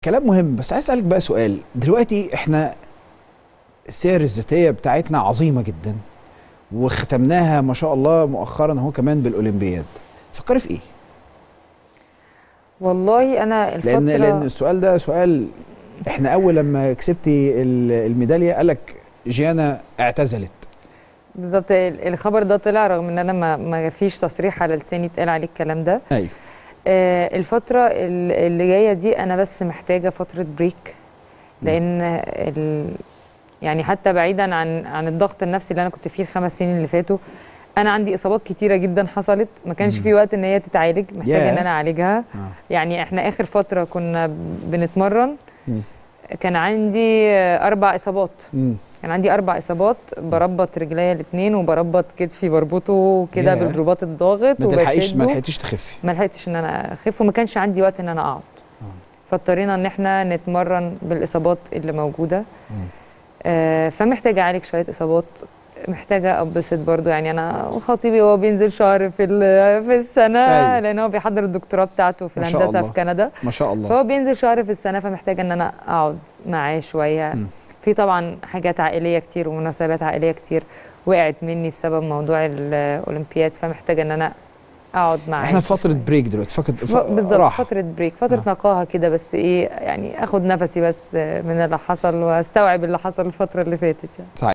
كلام مهم بس عايز اسالك بقى سؤال دلوقتي احنا السير الذاتيه بتاعتنا عظيمه جدا وختمناها ما شاء الله مؤخرا اهو كمان بالاولمبياد فكري في ايه والله انا الفتره لان لان السؤال ده سؤال احنا اول لما كسبتي ال- الميداليه قالك جيانا اعتزلت بالظبط ال- الخبر ده طلع رغم ان انا ما ما فيش تصريح على لساني اتقال عليه الكلام ده ايوه آه، الفترة ال- اللي جاية دي أنا بس محتاجة فترة بريك لأن ال يعني حتى بعيدا عن عن الضغط النفسي اللي أنا كنت فيه الخمس سنين اللي فاتوا أنا عندي إصابات كتيرة جدا حصلت ما كانش في وقت إن هي تتعالج محتاجة ياه. إن أنا أعالجها آه. يعني إحنا آخر فترة كنا بنتمرن مم. كان عندي آه، أربع إصابات مم. كان عندي اربع اصابات بربط رجليا الاثنين وبربط كتفي بربطه كده ياه. بالرباط الضاغط ما تلحقيش ما وبشده. لحقتيش تخفي ما لحقتش ان انا اخف وما كانش عندي وقت ان انا اقعد فاضطرينا ان احنا نتمرن بالاصابات اللي موجوده آه فمحتاجه اعالج شويه اصابات محتاجه اتبسط برضو يعني انا خطيبي هو بينزل شهر في ال- في السنه أيوة. لان هو بيحضر الدكتوراه بتاعته في ما شاء الهندسه الله. في كندا ما شاء الله فهو بينزل شهر في السنه فمحتاجه ان انا اقعد معاه شويه مم. في طبعا حاجات عائليه كتير ومناسبات عائليه كتير وقعت مني بسبب موضوع الاولمبياد فمحتاجه ان انا اقعد معاه احنا في فتره بريك دلوقتي فقط ف... بالظبط راحة. فتره بريك فتره آه. نقاهه كده بس ايه يعني اخد نفسي بس من اللي حصل واستوعب اللي حصل الفتره اللي فاتت يعني صحيح